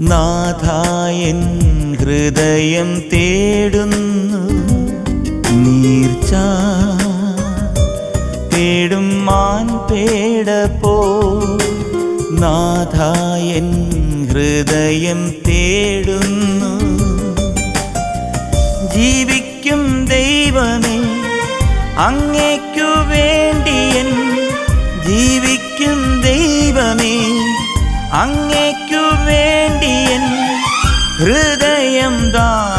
നാഥായൻ ഹൃദയം തേടുന്നു നീർച്ച തേടും മാൻ പേട പോ നാഥായൻ ഹൃദയം തേടുന്നു ജീവിക്കും ദൈവമേ അങ്ങേക്കു വേണ്ടിയൻ ജീവിക്കും ദൈവമേ അങ്ങേക്കു വേണ്ടിയൻ ഹൃദയം ദാ